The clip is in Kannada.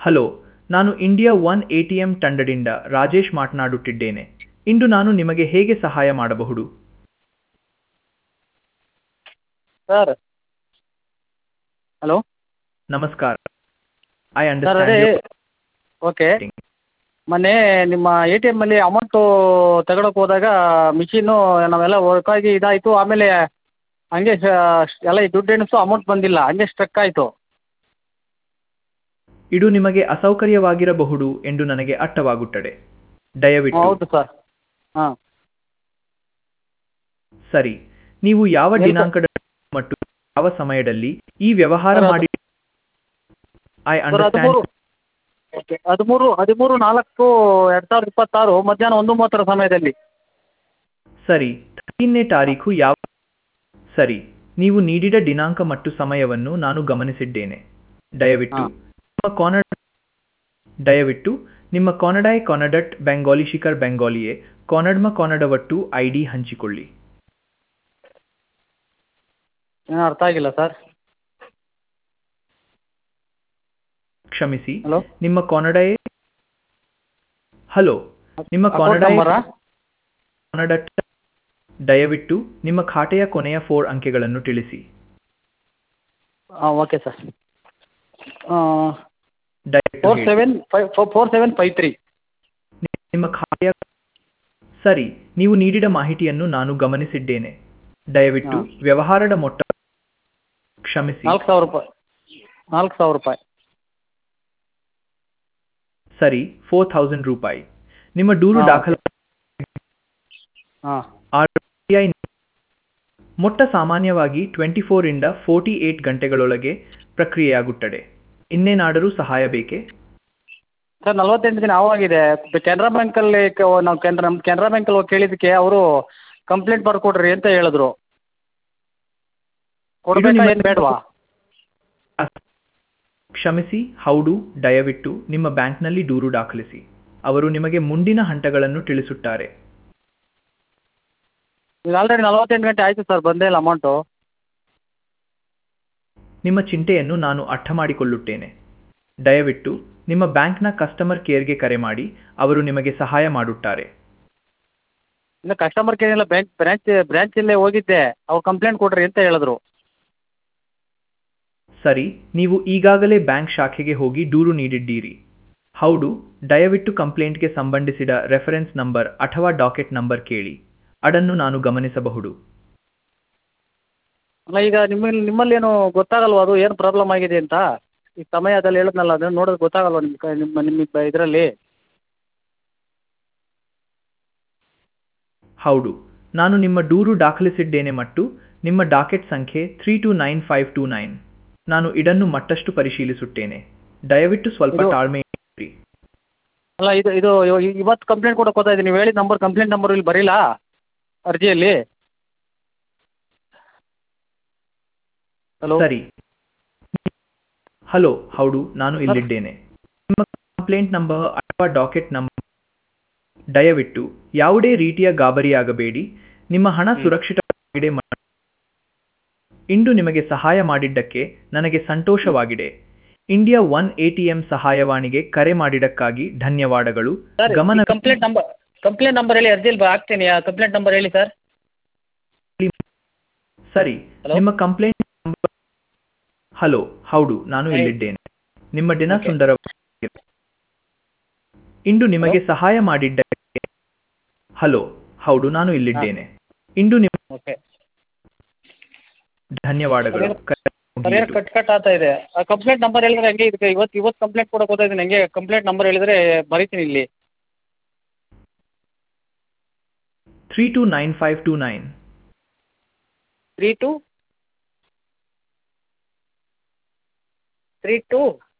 ಹಲೋ ನಾನು India one A T M ತಂಡದಿಂದ ರಾಜೇಶ್ ಮಾತನಾಡುತ್ತಿದ್ದೇನೆ ಇಂದು ನಾನು ನಿಮಗೆ ಹೇಗೆ ಸಹಾಯ ಮಾಡಬಹುದು ಸರ್ ಹಲೋ ನಮಸ್ಕಾರ ಐ ಸರ್ ಅದೇ ಅಂಡರ್ಸ್ಟ್ಯಾಂಡ್ ಓಕೆ ಮೊನ್ನೆ ನಿಮ್ಮ ಎ ಟಿ ಎಮ್ಮಲ್ಲಿ ಅಮೌಂಟು ತಗೊಳಕ್ಕೆ ಹೋದಾಗ ಮಿಷಿನ್ನು ನಾವೆಲ್ಲ ವರ್ಕ್ ಆಗಿ ಇದಾಯಿತು ಆಮೇಲೆ ಹಂಗೆ ಎಲ್ಲ ಈ ದುಡ್ಡು ಎಣಿಸು ಅಮೌಂಟ್ ಬಂದಿಲ್ಲ ಹಂಗೆ ಸ್ಟ್ರಕ್ ಆಯಿತು ಇದು ನಿಮಗೆ ಅಸೌಕರ್ಯವಾಗಿರಬಹುದು ಎಂದು ನನಗೆ ಅರ್ಥವಾಗುತ್ತದೆ ದಯವಿಟ್ಟು ಹೌದು ಸರ್ ಹಾಂ ಸರಿ ನೀವು ಯಾವ ಎಲ್ಲಿ ಸರ್? ದಿನಾಂಕದ ಮತ್ತು ಯಾವ ಸಮಯದಲ್ಲಿ ಈ ವ್ಯವಹಾರ ಸರ್, ಅದು- ಮಾಡಿ ಐ ಸರ್ ಹದಿಮೂರು ಅಂಡರ್ಸ್ಟ್ಯಾಂಡ್ ಓಕೆ ಹದಿಮೂರು ಹದಿಮೂರು ನಾಲ್ಕು ಎರಡು ಸಾವಿರದ ಇಪ್ಪತ್ತಾರು ಮಧ್ಯಾಹ್ನ ಒಂದು ಮೂವತ್ತರ ಸಮಯದಲ್ಲಿ ಸರಿ ಹದಿನೈದನೇ ತಾರೀಕು ಯಾವ ಸರಿ ನೀವು ನೀಡಿದ ದಿನಾಂಕ ಮತ್ತು ಸಮಯವನ್ನು ನಾನು ಗಮನಿಸಿದ್ದೇನೆ ದಯವಿಟ್ಟು ಹಾ. ನಿಮ್ಮ ಕಾನಡ ದಯವಿಟ್ಟು ನಿಮ್ಮ ಕಾನಡಾಯ್ ಕಾನಡಟ್ ಬೆಂಗಾಲಿ ಶಿಖರ್ ಬೆಂಗಾಲಿಯೇ ಕಾನಡ್ಮ ಕಾನಡವಟ್ಟು ಐ ಡಿ ಹಂಚಿಕೊಳ್ಳಿ ಏನೂ ಅರ್ಥ ಆಗಿಲ್ಲ ಸರ್ ಕ್ಷಮಿಸಿ ಹಲೋ ನಿಮ್ಮ ಕಾನಡಾಯೇ ಹಲೋ ನಿಮ್ಮ ಅಕೌಂಟ್ ಕಾನಡಾಯ್ ನಂಬರಾ ಕಾನಡಟ್ ದಯವಿಟ್ಟು ನಿಮ್ಮ ಖಾತೆಯ ಕೊನೆಯ ಫೋರ್ ಅಂಕೆಗಳನ್ನು ತಿಳಿಸಿ ಹಾಂ ಓಕೆ ಸರ್ ದಯವಿಟ್ಟು ಫೋರ್ ಹೇಳಿ. Seven five four seven five three ನಿಮ್ಮ ಖಾತೆಯ ಸರಿ ನೀವು ನೀಡಿದ ಮಾಹಿತಿಯನ್ನು ನಾನು ಗಮನಿಸಿದ್ದೇನೆ ದಯವಿಟ್ಟು ಹಾ. ವ್ಯವಹಾರದ ಮೊತ್ತ ಕ್ಷಮಿಸಿ ನಾಲ್ಕು ಸಾವಿರ ರೂಪಾಯಿ ನಾಲ್ಕು ಸಾವಿರ ರೂಪಾಯಿ ಸರಿ ಫೋರ್ ಥೌಸಂಡ್ ರೂಪಾಯಿ ನಿಮ್ಮ ದೂರು ಹಾ, ದಾಖಲ ಹಾಂ RBI ಮೊಟ್ಟ ಸಾಮಾನ್ಯವಾಗಿ ಟ್ವೆಂಟಿ ಫೋರ್ ಇಂದ ಫೋರ್ಟಿ ಏಟ್ ಗಂಟೆಗಳೊಳಗೆ ಪ್ರಕ್ರಿಯೆಯಾಗುತ್ತದೆ ಇನ್ನೇನಾದರೂ ಸಹಾಯ ಬೇಕೇ ಸರ್ ನಲ್ವತ್ತೆಂಟು ದಿನ ಆವಾಗಿದೆ ಕೆನರಾ ಬ್ಯಾಂಕಲ್ಲಿ ಕ- ನಾವು ಕೆನರಾ ನಮ್ಮ ಕೆನರಾ ಬ್ಯಾಂಕಲ್ಲಿ ಹೋಗಿ ಕೇಳಿದ್ದಕ್ಕೆ ಅವರು ಕಂಪ್ಲೇಂಟ್ ಬರ್ಕೊಡ್ರಿ ಅಂತ ಹೇಳಿದ್ರು ಕೊಡ್ಬೇಕಾ ನಿಮ್ಮ- ಏನು ಬೇಡವಾ ಕ್ಷಮಿಸಿ ಹೌದು ದಯವಿಟ್ಟು ನಿಮ್ಮ ಬ್ಯಾಂಕ್ನಲ್ಲಿ ದೂರು ದಾಖಲಿಸಿ ಅವರು ನಿಮಗೆ ಮುಂದಿನ ಹಂತಗಳನ್ನು ತಿಳಿಸುತ್ತಾರೆ ಈಗ ಆಲ್ರೆಡಿ ನಲ್ವತ್ತೆಂಟು ಗಂಟೆ ಆಯಿತು ಸರ್ ಬಂದೇ ಇಲ್ಲ ಅಮೌಂಟು ನಿಮ್ಮ ಚಿಂತೆಯನ್ನು ನಾನು ಅರ್ಥ ಮಾಡಿಕೊಳ್ಳುತ್ತೇನೆ ದಯವಿಟ್ಟು ನಿಮ್ಮ ಬ್ಯಾಂಕ್ನ ಕಸ್ಟಮರ್ ಕೇರ್ಗೆ ಕರೆ ಮಾಡಿ ಅವರು ನಿಮಗೆ ಸಹಾಯ ಮಾಡುತ್ತಾರೆ ಇನ್ನು ಕಸ್ಟಮರ್ ಕೇರ್ ಎಲ್ಲ ಬ್ಯಾಂಕ್ ಬ್ರ್ಯಾಂಚ್ ಬ್ರ್ಯಾಂಚಲ್ಲೇ ಹೋಗಿದ್ದೆ ಅವ್ರು ಕಂಪ್ಲೇಂಟ್ ಕೊಡ್ರಿ ಅಂತ ಹೇಳಿದ್ರು ಸರಿ ನೀವು ಈಗಾಗಲೇ ಬ್ಯಾಂಕ್ ಶಾಖೆಗೆ ಹೋಗಿ ದೂರು ನೀಡಿದ್ದೀರಿ ಹೌದು ದಯವಿಟ್ಟು ಕಂಪ್ಲೇಂಟ್ಗೆ ಸಂಬಂಧಿಸಿದ ರೆಫರೆನ್ಸ್ ನಂಬರ್ ಅಥವಾ ಡಾಕೆಟ್ ನಂಬರ್ ಕೇಳಿ ಅದನ್ನು ನಾನು ಗಮನಿಸಬಹುದು ಅಲ್ಲ ಈಗ ನಿಮ್ಮಲ್ಲಿ ನಿಮ್ಮಲ್ಲೇನು ಗೊತ್ತಾಗಲ್ವಾ ಅದು ಏನು ಪ್ರಾಬ್ಲಮ್ ಆಗಿದೆ ಅಂತ ಈ ಸಮಯದಲ್ಲಿ ಹೇಳಿದ್ನಲ್ಲ ಅದನ್ನು ನೋಡೋದು ಗೊತ್ತಾಗಲ್ವಾ ನಿಮ್ಮ ಕ ನಿಮ್ಮ ನಿಮ್ಮ ಇದರಲ್ಲಿ ಹೌದು ನಾನು ನಿಮ್ಮ ದೂರು ದಾಖಲಿಸಿದ್ದೇನೆ ಮತ್ತು ನಿಮ್ಮ ಡಾಕೆಟ್ ಸಂಖ್ಯೆ three two nine five two nine ನಾನು ಇದನ್ನು ಮತ್ತಷ್ಟು ಪರಿಶೀಲಿಸುತ್ತೇನೆ ದಯವಿಟ್ಟು ಸ್ವಲ್ಪ ಇದು- ತಾಳ್ಮೆ ಇರಿ. ಅಲ್ಲ ಇದು ಇದು ಇವ- ಇವತ್ತು ಕಂಪ್ಲೇಂಟ್ ಕೊಡಕ್ಕೆ ಹೋಗ್ತಾ ಇದ್ದೀನಿ ನೀವು ಹೇಳಿದ ನಂಬರ್ ಕಂಪ್ಲೇಂಟ್ ನಂಬರ್ ಇಲ್ಲಿ ಬರೀಲ್ಲ ಅರ್ಜಿಯಲ್ಲಿ ಹಲೋ ಸರಿ ಹಲೋ ಹೌದು ನಾನು ಇಲ್ಲಿದ್ದೇನೆ ನಿಮ್ಮ ಕಂಪ್ಲೇಂಟ್ ನಂಬರ್ ಅಥವಾ ಡಾಕೆಟ್ ನಂಬರ್ ದಯವಿಟ್ಟು ಯಾವುದೇ ರೀತಿಯ ಗಾಬರಿಯಾಗಬೇಡಿ ನಿಮ್ಮ ಹಣ ಸುರಕ್ಷಿತವಾಗಿದೆ ಮ- ಇಂದು ನಿಮಗೆ ಸಹಾಯ ಮಾಡಿದ್ದಕ್ಕೆ ನನಗೆ ಸಂತೋಷವಾಗಿದೆ ಇಂಡಿಯಾ ಒನ್ ಎಟಿಎಂ ಸಹಾಯವಾಣಿಗೆ ಕರೆ ಮಾಡಿದ್ದಕ್ಕಾಗಿ ಧನ್ಯವಾದಗಳು ಸರ್ ಗಮನ ಕಂಪ್ಲೇಂಟ್ ನಂಬರ್ ಕಂಪ್ಲೇಂಟ್ ನಂಬರ್ ಹೇಳಿ ಅರ್ಜಿಯಲ್ಲಿ ಬ- ಹಾಕ್ತೀನಿ ಆ ಕಂಪ್ಲೇಂಟ್ ನಂಬರ್ ಹೇಳಿ ಸರ್ ಸರಿ Hello? ನಿಮ್ಮ ಕಂಪ್ಲೇಂಟ್ ನಂಬರ್ ಹಲೋ ಹೌದು ನಾನು Hey. ಇಲ್ಲಿದ್ದೇನೆ ನಿಮ್ಮ ದಿನ Okay. ಸುಂದರ ಇಂದು ನಿಮಗೆ ಸಹಾಯ ಮಾಡಿದ್ದಕ್ಕೆ ಹಲೋ ಹೌದು ನಾನು ಇಲ್ಲಿದ್ದೇನೆ ಇಂದು ನಿಮ್ಮ ಓಕೆ ಧನ್ಯವಾದಗಳು ಸರಿ. ಕರೆ ಸರಿಯಾಗಿ ಮುಗಿಯಿತು. ಕಟ್ ಕಟ್ ಆಗ್ತಾ ಇದೆ ಆ ಕಂಪ್ಲೇಂಟ್ ನಂಬರ್ ಹೇಳಿದ್ರೆ ಹಂಗೆ ಇದಕ್ಕೆ ಇವತ್ತು ಇವತ್ತು ಕಂಪ್ಲೇಂಟ್ ಕೊಡಕ್ಕೆ ಹೋಗ್ತಾ ಇದ್ದೀನಿ ಹಂಗೆ ಕಂಪ್ಲೇಂಟ್ ನಂಬರ್ ಹೇಳಿದ್ರೆ ಬರೀತೀನಿ ಇಲ್ಲಿ three two nine five two nine three two three to